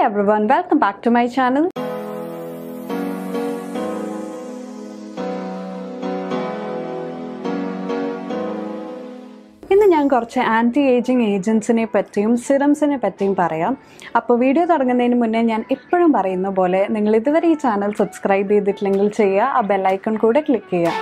everyone, welcome back to my channel. ഇന്ന് ഞാൻ കുറച്ച് ആൻറ്റി ഏജിങ് ഏജൻസിനെ പറ്റിയും സിറംസിനെ പറ്റിയും പറയാം അപ്പോൾ വീഡിയോ തുടങ്ങുന്നതിന് മുന്നേ ഞാൻ എപ്പോഴും പറയുന്ന പോലെ നിങ്ങൾ ഇതുവരെ ഈ ചാനൽ സബ്സ്ക്രൈബ് ചെയ്തിട്ടില്ലെങ്കിൽ ചെയ്യുക ആ ബെല്ലൈക്കൺ കൂടെ ക്ലിക്ക് ചെയ്യുക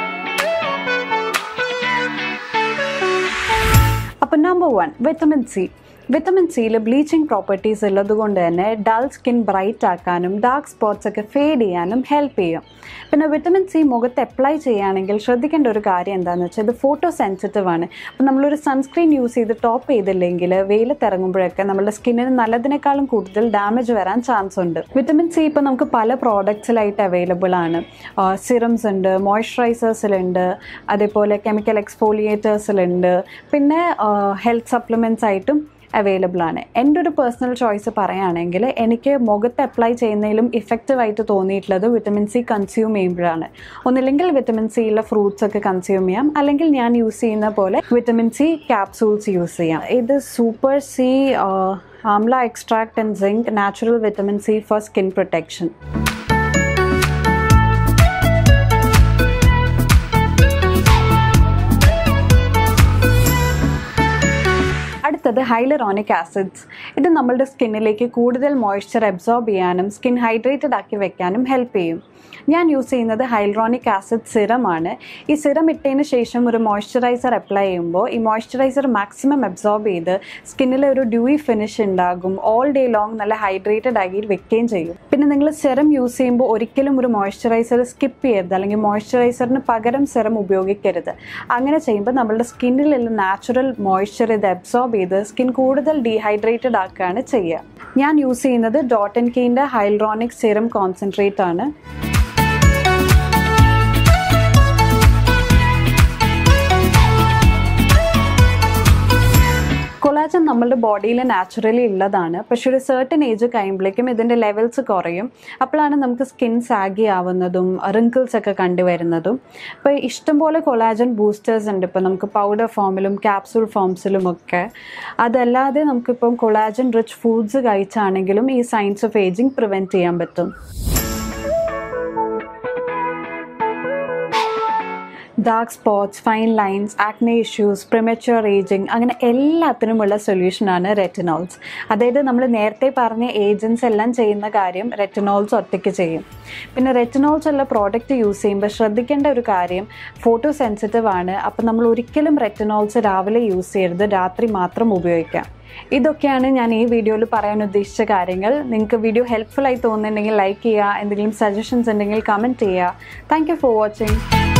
അപ്പോൾ number one vitamin C vitamin സിയിൽ ബ്ലീച്ചിങ് പ്രോപ്പർട്ടീസ് ഉള്ളതുകൊണ്ട് തന്നെ ഡൾ സ്കിൻ ബ്രൈറ്റ് ആക്കാനും ഡാർക്ക് സ്പോട്ട്സ് ഒക്കെ ഫേഡ് ചെയ്യാനും ഹെൽപ്പ് ചെയ്യും പിന്നെ വിറ്റമിൻ സി മുഖത്ത് അപ്ലൈ ചെയ്യുകയാണെങ്കിൽ ശ്രദ്ധിക്കേണ്ട ഒരു കാര്യം എന്താണെന്ന് വെച്ചാൽ ഇത് ഫോട്ടോ സെൻസിറ്റീവ് ആണ് അപ്പോൾ നമ്മളൊരു സൺസ്ക്രീൻ യൂസ് ചെയ്ത് ടോപ്പ് ചെയ്തില്ലെങ്കിൽ വെയിലത്തിറങ്ങുമ്പോഴൊക്കെ നമ്മുടെ സ്കിന്നിന് നല്ലതിനേക്കാളും കൂടുതൽ ഡാമേജ് വരാൻ ചാൻസ് ഉണ്ട് വിറ്റമിൻ സി ഇപ്പോൾ നമുക്ക് പല പ്രോഡക്ട്സിലായിട്ട് അവൈലബിൾ ആണ് സിറംസ് ഉണ്ട് മോയ്സ്ചറൈസേഴ്സിലുണ്ട് അതേപോലെ കെമിക്കൽ എക്സ്ഫോളിയേറ്റേഴ്സിലുണ്ട് പിന്നെ ഹെൽത്ത് സപ്ലിമെൻറ്റ്സ് ആയിട്ടും അവൈലബിൾ ആണ് എൻ്റെ ഒരു പേഴ്സണൽ ചോയ്സ് പറയുകയാണെങ്കിൽ എനിക്ക് മുഖത്ത് അപ്ലൈ ചെയ്യുന്നതിലും ഇഫക്റ്റീവായിട്ട് തോന്നിയിട്ടുള്ളത് വിറ്റമിൻ സി കൺസ്യൂം ചെയ്യുമ്പോഴാണ് ഒന്നില്ലെങ്കിൽ വിറ്റമിൻ സിയിലെ ഫ്രൂട്ട്സ് ഒക്കെ കൺസ്യൂം ചെയ്യാം അല്ലെങ്കിൽ ഞാൻ യൂസ് ചെയ്യുന്ന പോലെ വിറ്റമിൻ സി ക്യാപ്സൂൾസ് യൂസ് ചെയ്യാം ഇത് super C amla extract and zinc natural vitamin C for skin protection അടുത്തത് ഹൈലറോണിക് ആസിഡ്സ് ഇത് നമ്മളുടെ സ്കിന്നിലേക്ക് കൂടുതൽ മോയ്സ്ചർ അബ്സോർബ് ചെയ്യാനും സ്കിൻ ഹൈഡ്രേറ്റഡ് ആക്കി വെക്കാനും ഹെൽപ്പ് ചെയ്യും ഞാൻ യൂസ് ചെയ്യുന്നത് ഹൈലറോണിക് ആസിഡ് സിറം ആണ് ഈ സിറം ഇട്ടതിന് ശേഷം ഒരു മോയ്സ്ചറൈസർ അപ്ലൈ ചെയ്യുമ്പോൾ ഈ മോയ്സ്ചറൈസർ മാക്സിമം അബ്സോർബ് ചെയ്ത് സ്കിന്നിൽ ഒരു ഡ്യൂയി ഫിനിഷ് ഉണ്ടാകും ഓൾ ഡേ ലോങ് നല്ല ഹൈഡ്രേറ്റഡ് ആക്കി വെക്കുകയും ചെയ്യും പിന്നെ നിങ്ങൾ സിറം യൂസ് ചെയ്യുമ്പോൾ ഒരിക്കലും ഒരു മോയ്സ്ചറൈസർ സ്കിപ്പ് ചെയ്യരുത് അല്ലെങ്കിൽ മോയ്സ്ചറൈസറിന് പകരം സിറം ഉപയോഗിക്കരുത് അങ്ങനെ ചെയ്യുമ്പോൾ നമ്മളുടെ സ്കിന്നിലുള്ള നാച്ചുറൽ മോയ്സ്ചർ ഇത് അബ്സോർബ് ചെയ്ത് സ്കിൻ കൂടുതൽ ഡീഹൈഡ്രേറ്റഡ് ആക്കുകയാണ് ചെയ്യുക ഞാൻ യൂസ് ചെയ്യുന്നത് ഡോട്ട് ആൻഡ് കെയിൻ്റെ ഹൈൽറോണിക് സിറം കോൺസെൻട്രേറ്റ് ആണ് കൊളാജൻ നമ്മളുടെ ബോഡിയിൽ നാച്ചുറലി ഉള്ളതാണ് പക്ഷെ ഒരു സർട്ടൻ ഏജ് കഴിയുമ്പോഴേക്കും ഇതിൻ്റെ ലെവൽസ് കുറയും അപ്പോഴാണ് നമുക്ക് സ്കിൻ സാഗി ആവുന്നതും റിങ്കിൾസ് ഒക്കെ കണ്ടുവരുന്നതും ഇപ്പോൾ ഇഷ്ടംപോലെ കൊളാജൻ ബൂസ്റ്റേഴ്സ് ഉണ്ട് ഇപ്പോൾ നമുക്ക് പൗഡർ ഫോമിലും ക്യാപ്സൂൾ ഫോംസിലും ഒക്കെ അതല്ലാതെ നമുക്കിപ്പം കൊളാജൻ റിച്ച് ഫുഡ്സ് കഴിച്ചാണെങ്കിലും ഈ സയൻസ് ഓഫ് ഏജിങ് പ്രിവെൻറ്റ് ചെയ്യാൻ പറ്റും dark spots fine lines acne issues premature ageing അങ്ങനെ എല്ലാത്തിനുമുള്ള സൊല്യൂഷനാണ് റെറ്റിനോൾസ് അതായത് നമ്മൾ നേരത്തെ പറഞ്ഞ ഏജൻസ് എല്ലാം ചെയ്യുന്ന കാര്യം റെറ്റിനോൾസ് ഒറ്റയ്ക്ക് ചെയ്യും പിന്നെ റെറ്റിനോൾസ് ഉള്ള പ്രോഡക്റ്റ് യൂസ് ചെയ്യുമ്പോൾ ശ്രദ്ധിക്കേണ്ട ഒരു കാര്യം ഫോട്ടോ സെൻസിറ്റീവ് ആണ് അപ്പോൾ നമ്മൾ ഒരിക്കലും റെറ്റിനോൾസ് രാവിലെ യൂസ് ചെയ്യരുത് രാത്രി മാത്രം ഉപയോഗിക്കാം ഇതൊക്കെയാണ് ഞാൻ ഈ വീഡിയോയിൽ പറയാൻ ഉദ്ദേശിച്ച കാര്യങ്ങൾ നിങ്ങൾക്ക് വീഡിയോ ഹെൽപ്ഫുൾ ആയി തോന്നുന്നുണ്ടെങ്കിൽ ലൈക്ക് ചെയ്യുക എന്തെങ്കിലും സജഷൻസ് ഉണ്ടെങ്കിൽ കമൻറ്റ് ചെയ്യുക താങ്ക് യു ഫോർ വാച്ചിങ്